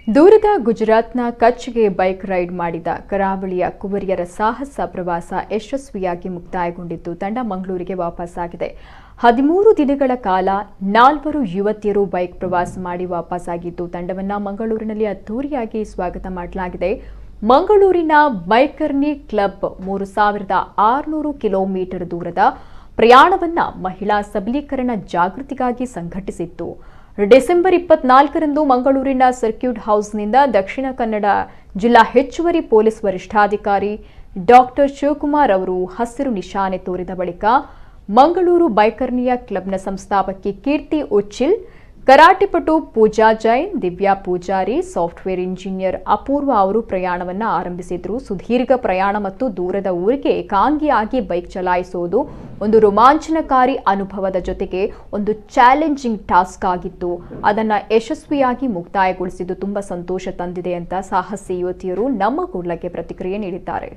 ದೂರದ ಗುಜರಾತ್ನ ಕಚ್ಗೆ bike ride ಮಾಡಿದ ಕರಾವಳಿಯ ಕುವರಿಯರ ಸಾಹಸ ಪ್ರವಾಸ ಯಶಸ್ವಿಯಾಗಿ ಮುಕ್ತಾಯಗೊಂಡಿದ್ದು ತಂಡ ಮಂಗಳೂರಿಗೆ ವಾಪಸ್ಸಾಗಿದೆ ಹದಿಮೂರು ದಿನಗಳ ಕಾಲ ನಾಲ್ವರು ಯುವತಿಯರು ಬೈಕ್ ಪ್ರವಾಸ ಮಾಡಿ ವಾಪಸ್ಸಾಗಿದ್ದು ತಂಡವನ್ನ ಮಂಗಳೂರಿನಲ್ಲಿ ಅದ್ದೂರಿಯಾಗಿ ಸ್ವಾಗತ ಮಾಡಲಾಗಿದೆ ಮಂಗಳೂರಿನ ಬೈಕರ್ನಿ ಕ್ಲಬ್ ಮೂರು ಸಾವಿರದ ಆರುನೂರು ಕಿಲೋಮೀಟರ್ ದೂರದ ಪ್ರಯಾಣವನ್ನ ಮಹಿಳಾ ಸಬಲೀಕರಣ ಜಾಗೃತಿಗಾಗಿ ಸಂಘಟಿಸಿತ್ತು ಡಿಸೆಂಬರ್ ಇಪ್ಪತ್ನಾಲ್ಕರಂದು ಮಂಗಳೂರಿನ ಸರ್ಕ್ಯೂಟ್ ಹೌಸ್ನಿಂದ ದಕ್ಷಿಣ ಕನ್ನಡ ಜಿಲ್ಲಾ ಹೆಚ್ಚುವರಿ ಪೊಲೀಸ್ ವರಿಷ್ಠಾಧಿಕಾರಿ ಡಾಕ್ಟರ್ ಶಿವಕುಮಾರ್ ಅವರು ಹಸಿರು ನಿಶಾನೆ ತೋರಿದ ಬಳಿಕ ಮಂಗಳೂರು ಬೈಕರ್ನಿಯ ಕ್ಲಬ್ನ ಸಂಸ್ಥಾಪಕಿ ಕೀರ್ತಿ ಉಚ್ಚಿಲ್ ಕರಾಟೆಪಟು ಪೂಜಾ ಜೈನ್ ದಿವ್ಯಾ ಪೂಜಾರಿ ಸಾಫ್ಟ್ವೇರ್ ಇಂಜಿನಿಯರ್ ಅಪೂರ್ವ ಅವರು ಪ್ರಯಾಣವನ್ನು ಆರಂಭಿಸಿದ್ರು ಸುದೀರ್ಘ ಪ್ರಯಾಣ ಮತ್ತು ದೂರದ ಊರಿಗೆ ಏಕಾಂಗಿಯಾಗಿ ಬೈಕ್ ಚಲಾಯಿಸುವುದು ಒಂದು ರೋಮಾಂಚನಕಾರಿ ಅನುಭವದ ಜೊತೆಗೆ ಒಂದು ಚಾಲೆಂಜಿಂಗ್ ಟಾಸ್ಕ್ ಆಗಿತ್ತು ಅದನ್ನು ಯಶಸ್ವಿಯಾಗಿ ಮುಕ್ತಾಯಗೊಳಿಸಿದ್ದು ತುಂಬಾ ಸಂತೋಷ ತಂದಿದೆ ಅಂತ ಸಾಹಸಿ ಯುವತಿಯರು ನಮ್ಮ ಕೂಡ್ಲಕ್ಕೆ ಪ್ರತಿಕ್ರಿಯೆ ನೀಡಿದ್ದಾರೆ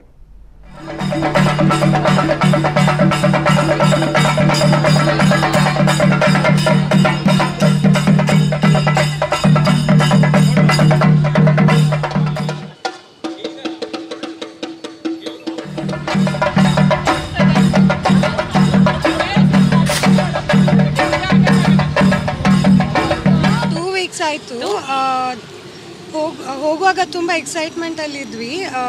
ಟೂ ವೀಕ್ಸ್ ಆಯಿತು ಹೋಗುವಾಗ ತುಂಬ ಎಕ್ಸೈಟ್ಮೆಂಟಲ್ಲಿ ಇದ್ವಿ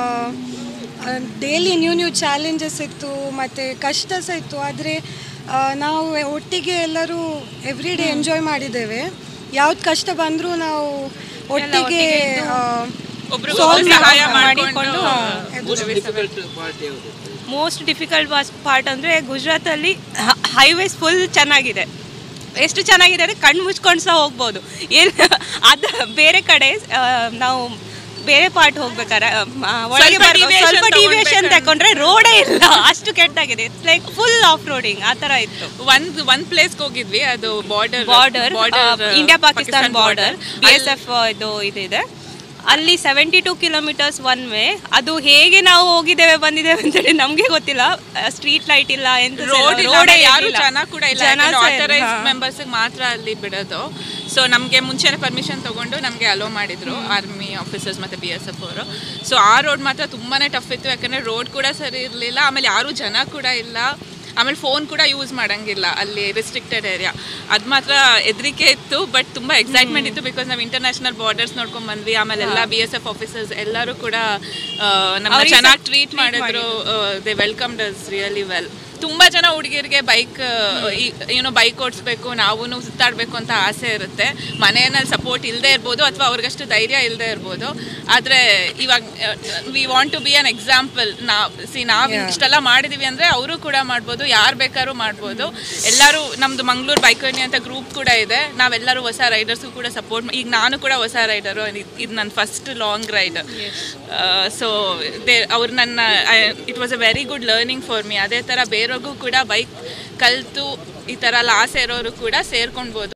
ಡೈಲಿ ನ್ಯೂ ನ್ಯೂ ಚಾಲೆಂಜಸ್ ಇತ್ತು ಮತ್ತು ಕಷ್ಟ ಸಹ ಇತ್ತು ಆದರೆ ನಾವು ಒಟ್ಟಿಗೆ ಎಲ್ಲರೂ ಎವ್ರಿ ಡೇ ಎಂಜಾಯ್ ಮಾಡಿದ್ದೇವೆ ಯಾವ್ದು ಕಷ್ಟ ಬಂದರೂ ನಾವು ಒಟ್ಟಿಗೆ ಒಬ್ರಿಗೊಬ್ರು ಸಹಾಯ ಮಾಡಿಕೊಂಡು ಮೋಸ್ಟ್ ಡಿಫಿಕಲ್ಟ್ ವಾಸ್ ಪಾರ್ಟ್ ಅಂದರೆ ಗುಜರಾತಲ್ಲಿ ಹೈವೇಸ್ ಫುಲ್ ಚೆನ್ನಾಗಿದೆ ಎಷ್ಟು ಚೆನ್ನಾಗಿದೆ ಅಂದರೆ ಕಣ್ಣು ಮುಚ್ಕೊಂಡು ಸಹ ಹೋಗ್ಬೋದು ಏನು ಅದು ಬೇರೆ ಕಡೆ ಆ, ನಾವು ಬೇರೆ ಪಾರ್ಟ್ ಹೋಗ್ಬೇಕಾರೆ ಆ, ಒಳಗೆ ಸ್ವಲ್ಪ ಬರ್ಬೇಕು. deviation ಸ್ವಲ್ಪ ಡಿವಿಯೇಷನ್ ತಗೊಂಡ್ಬೇಕಾದ್ರೆ. ತಗೊಂಡ್ರೆ ರೋಡೇ ಇಲ್ಲ ಅಷ್ಟು ಕೆಟ್ಟಾಗಿದೆ it's like full off roading ಆ ಥರ ಇತ್ತು ಒಂದ್ ಒಂದ್ ಪ್ಲೇಸ್ಗೆ ಹೋಗಿದ್ವಿ ಅದು border border India Pakistan border B S F ಇದು ಇದಿದೆ ಅಲ್ಲಿ seventy two kilometres one way ಅದು ಹೇಗೆ ನಾವು ಹೋಗಿದ್ದೇವೆ ಬಂದಿದ್ದೇವೆ ಅಂತೇಳಿ ನಮಗೆ ಗೊತ್ತಿಲ್ಲ ಸ್ಟ್ರೀಟ್ ಲೈಟ್ ಇಲ್ಲ ಎಂತ ರೋಡ್ ರೋಡೇ ಯಾರು ಜನ ಕೂಡ ಇಲ್ಲ ಜನ ಸಹ ಇಲ್ಲ. ಆಥರೈಸ್ ಹಾ. ಮೆಂಬರ್ಸ್ ಮಾತ್ರ ಅಲ್ಲಿ ಬಿಡೋದು ಸೊ ನಮಗೆ ಮುಂಚೆನೆ ಪರ್ಮಿಷನ್ ತಗೊಂಡು ನಮಗೆ ಅಲೋ ಮಾಡಿದ್ರು ಆರ್ಮಿ ಆಫೀಸರ್ಸ್ ಮತ್ತೆ ಬಿ ಎಸ್ ಎಫ್ ಅವರು ಸೊ ಆ ರೋಡ್ ಮಾತ್ರ ತುಂಬಾನೇ ಟಫ್ ಇತ್ತು ಯಾಕಂದ್ರೆ ರೋಡ್ ಕೂಡ ಸರಿ ಇರಲಿಲ್ಲ ಆಮೇಲೆ ಯಾರು ಜನ ಕೂಡ ಇಲ್ಲ ಆಮೇಲೆ ಫೋನ್ ಕೂಡ ಯೂಸ್ ಮಾಡಂಗಿಲ್ಲ ಅಲ್ಲಿ ರಿಸ್ಟ್ರಿಕ್ಟೆಡ್ ಏರಿಯಾ ಅದು ಮಾತ್ರ ಹೆದರಿಕೆ ಇತ್ತು ಬಟ್ ತುಂಬ ಎಕ್ಸೈಟ್ಮೆಂಟ್ ಇತ್ತು ಬಿಕಾಸ್ ನಾವು ಇಂಟರ್ನ್ಯಾಷನಲ್ ಬಾರ್ಡರ್ಸ್ ನೋಡ್ಕೊಂಡ್ ಬಂದ್ವಿ ಆಮೇಲೆ ಎಲ್ಲ ಬಿ ಎಸ್ ಎಫ್ ಆಫೀಸರ್ಸ್ ಎಲ್ಲರೂ ಕೂಡ ಆ, ನಮ್ಮನ್ನ ಅವ್ರಿಗೆ ಚೆನ್ನಾಗಿ ಸಹ ಟ್ರೀಟ್ treat ಮಾಡಿದ್ರು they welcome does really well ತುಂಬಾ ಜನ ಹುಡುಗಿಯರಿಗೆ ಬೈಕ್ ಏನೋ ಬೈಕ್ ಓಡಿಸ್ಬೇಕು ನಾವು ಸುತ್ತಾಡಬೇಕು ಅಂತ ಆಸೆ ಇರುತ್ತೆ ಮನೆಯಲ್ಲಿ ಸಪೋರ್ಟ್ ಇಲ್ಲದೆ ಇರ್ಬೋದು ಅಥವಾ ಅವ್ರಿಗಷ್ಟು ಧೈರ್ಯ ಇಲ್ಲದೆ ಇರ್ಬೋದು ಆದರೆ ಇವಾಗ we want to be an example ನಾವು ಸಿ ನಾವು ಇಷ್ಟೆಲ್ಲ ಮಾಡಿದೀವಿ ಅಂದರೆ ಅವರು ಕೂಡ ಮಾಡ್ಬೋದು ಯಾರು ಬೇಕಾದ್ರೂ ಮಾಡ್ಬೋದು ಎಲ್ಲರೂ ನಮ್ಮದು ಮಂಗಳೂರು ಬೈಕರ್ನಿ ಅಂತ ಗ್ರೂಪ್ ಕೂಡ ಇದೆ ನಾವೆಲ್ಲರೂ ಹೊಸ ರೈಡರ್ಸ್ಗೂ ಕೂಡ ಸಪೋರ್ಟ್ ಈಗ ನಾನು ಕೂಡ ಹೊಸ ರೈಡರು ಇದು ನನ್ನ first long ride so they ಅವ್ರು ನನ್ನ it was a very good learning for me ಅದೇ ಥರ ಬೇರೆಗೂ ಕೂಡ ಬೈಕ್ ಕಲಿತು ಈ ಥರ ಎಲ್ಲ ಆಸೆ ಇರೋರು ಕೂಡ ಸೇರ್ಕೊಳ್ಬೋದು